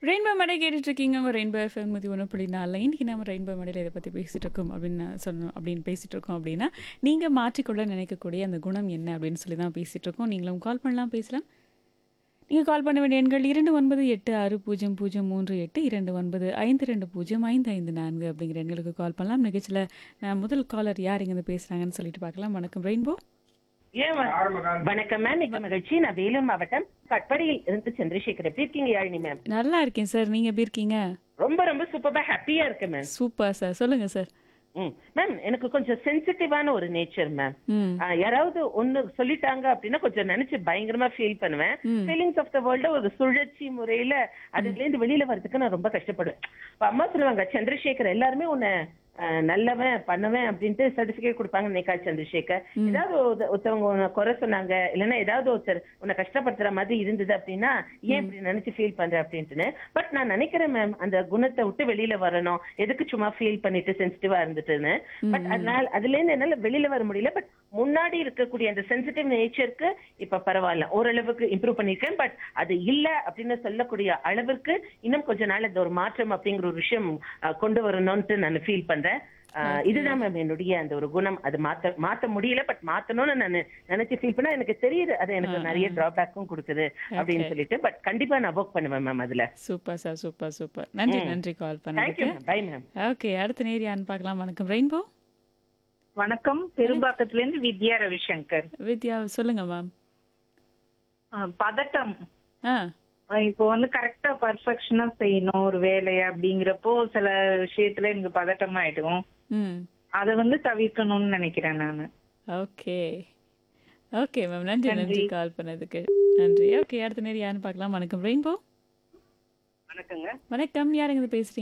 rainbow மடை கேட்டுட்டு இருக்கீங்க உங்கள் ரெயின்போ எஃப்எம் நூற்றி ஒன்று புள்ளி நாலில் இன்றைக்கி நம்ம ரெயின்போ மடையில் இதை பற்றி பேசிகிட்டு இருக்கோம் அப்படின்னு சொன்னோம் அப்படின்னு பேசிகிட்டு இருக்கோம் அப்படின்னா நீங்கள் மாற்றிக்கொள்ள நினைக்கக்கூடிய அந்த குணம் என்ன அப்படின்னு சொல்லி தான் பேசிகிட்டு இருக்கோம் நீங்களும் கால் பண்ணலாம் பேசலாம் நீங்கள் கால் பண்ண வேண்டிய எண்கள் இரண்டு ஒன்பது எட்டு ஆறு பூஜ்ஜியம் பூஜ்ஜியம் மூன்று எட்டு இரண்டு ஒன்பது ஐந்து ரெண்டு பூஜ்ஜியம் ஐந்து ஐந்து நான்கு அப்படிங்கிற எண்களுக்கு கால் பண்ணலாம் நிகழ்ச்சியில் நான் முதல் காலர் யார் இங்கேருந்து பேசுகிறாங்கன்னு சொல்லிட்டு பார்க்கலாம் வணக்கம் ரெயின்போ ஏன் வ- வணக்கம் மேம் இந்த மகிழ்ச்சி நான் வேலூர் மாவட்டம் கட்படியில் இருந்து சந்திரசேகர் எப்படி இருக்கீங்க யாழினி மேம் நல்லா இருக்கேன் சார் நீங்கள் எப்படி இருக்கீங்க ரொம்ப ரொம்ப சூப்பரா ஹாப்பியா இருக்கு மேம் சூப்பர் சார் சொல்லுங்கள் சார் ம் மேம் எனக்கு கொஞ்சம் சென்சிட்டிவான ஒரு நேச்சர் மேம் ம் யாராவது ஒண்ணு சொல்லிட்டாங்க அப்படின்னா கொஞ்சம் நினைச்சு பயங்கரமா ஃபீல் பண்ணுவேன் ஃபீலிங்ஸ் ஆஃப் த வேர்ல்ட ஒரு சுழற்சி முறையில அதுல இருந்து வெளியில வர்றதுக்கு நான் ரொம்ப கஷ்டப்படுவேன் இப்ப அம்மா சொல்லுவாங்க சந்திரசேகர் எல்லாருமே உன்னை அஹ், நல்லவன் பண்ணுவேன் அப்படின்ட்டு சர்டிபிகேட் கொடுப்பாங்க நினைக்கா சந்திரசேகர் ஏதாவது ஒரு- ஒருத்தவங்க உன்னை குறை சொன்னாங்க இல்லைன்னா ஏதாவது ஒருத்தர் உன்னை கஷ்டப்படுத்துற மாதிரி இருந்தது அப்படின்னா ஏன் இப்படி நினைச்சு ஃபீல் பண்ற அப்படின்ட்டுன்னு பட் நான் நினைக்கிறேன் மேம் அந்த குணத்தை விட்டு வெளியில வரணும் எதுக்கு சும்மா ஃபீல் பண்ணிட்டு சென்சிட்டிவா இருந்துட்டுன்னு பட் அதனால அதுல இருந்து என்னால வெளியில வர முடியல பட் முன்னாடி இருக்கக்கூடிய அந்த சென்சிட்டிவ் நேச்சருக்கு இப்ப பரவாயில்ல ஓரளவுக்கு இம்ப்ரூவ் பண்ணிருக்கேன் பட் அது இல்ல அப்படின்னு சொல்லக்கூடிய அளவுக்கு இன்னும் கொஞ்ச நாள் இந்த ஒரு மாற்றம் அப்படிங்கிற ஒரு விஷயம் அஹ், கொண்டு வரணும்ட்டு நான் ஃபீல் பண்றேன் அஹ், இதுதான் மேம் என்னுடைய அந்த ஒரு குணம் அது மாத்த மாத்த முடியல பட் மாத்தணும்னு நான் நினைச்சு ஃபீல் பண்ணா எனக்கு தெரியுது அது எனக்கு நிறைய டிராபேக்கும் கொடுக்குது அப்படின்னு சொல்லிட்டு பட் கண்டிப்பா நான் ஒர்க் பண்ணுவேன் மேம் அதுல சூப்பர் சார் சூப்பர் சூப்பர் நன்றி நன்றி கால் தேங்க்யூ பண்ணதுக்கு மேம் பை மேம் ஓகே அடுத்த நேர் யாருன்னு பார்க்கலாம் வணக்கம் ரெயின்போ வணக்கம் பெரும்பாக்கத்துல இருந்து வித்யா ரவிசங்கர் வித்யா சொல்லுங்க மேம் அஹ் பதட்டம் ஆ அஹ் இப்போ வந்து கரெக்டா பர்ஃபெக்ஷனா செய்யணும் ஒரு வேலையை அப்படிங்கிறப்போ சில விஷயத்துல எனக்கு பதட்டம் ஆயிடும் ம் அதை வந்து தவிர்க்கணும்னு நினைக்கிறேன் நானு ஓகே ஓகே மேம் நன்றி நன்றி கால் பண்ணதுக்கு நன்றி ஓகே அடுத்த நேர் யாருன்னு பார்க்கலாம் வணக்கம் ரெயின்போ வணக்கங்க வணக்கம் யாருங்க இது பேசுறீங்க